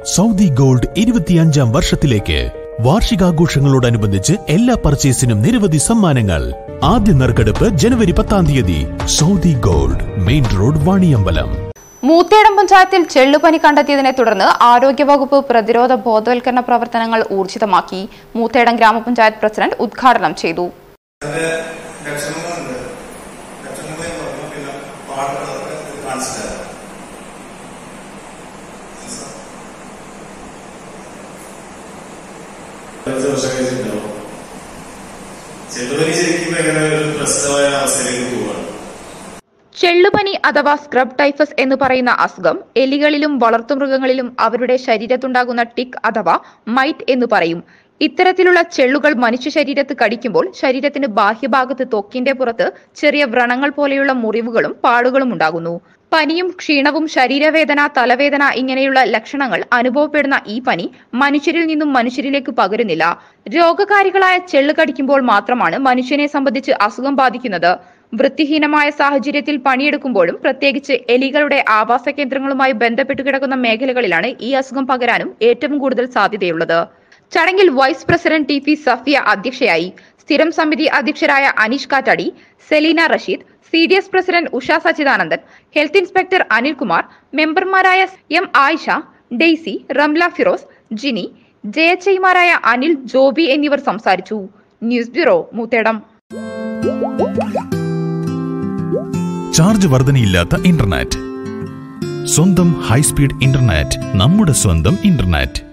Saudi gold ഇരുപത്തിയഞ്ചാം വർഷത്തിലേക്ക് വാർഷികാഘോഷങ്ങളോടനുബന്ധിച്ച് എല്ലാ പർച്ചേസിനും നിരവധി സമ്മാനങ്ങൾ ആദ്യ നറുക്കെടുപ്പ് ജനുവരി പത്താം തീയതി Saudi gold main road Vaniyambalam Moothedam പഞ്ചായത്തിൽ ചെള്ളുപനി കണ്ടെത്തിയതിനെ തുടർന്ന് ആരോഗ്യവകുപ്പ് പ്രതിരോധ ബോധവൽക്കരണ പ്രവർത്തനങ്ങൾ ഊർജിതമാക്കി മൂത്തേടം ഗ്രാമപഞ്ചായത്ത് പ്രസിഡന്റ് ഉദ്ഘാടനം ചെയ്തു അതിന്റെ ലക്ഷണങ്ങളുണ്ട് ലക്ഷണങ്ങൾ എന്ന് പറഞ്ഞു പിന്നെ പാടുകളൊക്കെ കാണിച്ചു തരാം അഞ്ച് വർഷം കഴിഞ്ഞിട്ടുണ്ടാവും ചെറുപനി ശരിക്കും എങ്ങനെ ഒരു പ്രശ്നമായ അവസ്ഥയിലേക്ക് പോവാണ് ചെള്ളുപനി അഥവാ സ്ക്രബ് ടൈഫസ് എന്ന് പറയുന്ന അസുഖം എലികളിലും വളർത്തുമൃഗങ്ങളിലും അവരുടെ ശരീരത്തുണ്ടാകുന്ന ടിക് അഥവാ മൈറ്റ് എന്ന് പറയും ഇത്തരത്തിലുള്ള ചെള്ളുകൾ മനുഷ്യ ശരീരത്ത് കടിക്കുമ്പോൾ ശരീരത്തിന് ബാഹ്യഭാഗത്ത് ത്വക്കിന്റെ പുറത്ത് ചെറിയ വ്രണങ്ങൾ പോലെയുള്ള മുറിവുകളും പാടുകളും ഉണ്ടാകുന്നു പനിയും ക്ഷീണവും ശരീരവേദന തലവേദന ഇങ്ങനെയുള്ള ലക്ഷണങ്ങൾ അനുഭവപ്പെടുന്ന ഈ പനി മനുഷ്യരിൽ നിന്നും മനുഷ്യരിലേക്ക് പകരുന്നില്ല രോഗകാരികളായ ചെള്ള് കടിക്കുമ്പോൾ മാത്രമാണ് മനുഷ്യനെ സംബന്ധിച്ച് അസുഖം ബാധിക്കുന്നത് വൃത്തിഹീനമായ സാഹചര്യത്തിൽ പണിയെടുക്കുമ്പോഴും പ്രത്യേകിച്ച് എലികളുടെ ആവാസ കേന്ദ്രങ്ങളുമായി ബന്ധപ്പെട്ടു കിടക്കുന്ന മേഖലകളിലാണ് ഈ അസുഖം പകരാനും ഏറ്റവും കൂടുതൽ സാധ്യതയുള്ളത് ചടങ്ങിൽ vice president T P Safiya അധ്യക്ഷയായി സ്ഥിരം സമിതി അധ്യക്ഷരായ Aneesh Kattadi Selina Rasheed C D S president Usha Sachidanandan health inspector Anilkumar മെമ്പർമാരായ എം ആയിഷ ഡെയ്സി റംല ഫിറോസ് ജിനി ജയച്ചൈമാരായ അനിൽ ജോബി എന്നിവർ സംസാരിച്ചു ന്യൂസ് ബ്യൂറോ മൂത്തേടം ചാർജ് വർധനയില്ലാത്ത ഇന്റർനെറ്റ് സ്വന്തം ഹൈസ്പീഡ് ഇന്റർനെറ്റ് നമ്മുടെ സ്വന്തം ഇന്റർനെറ്റ്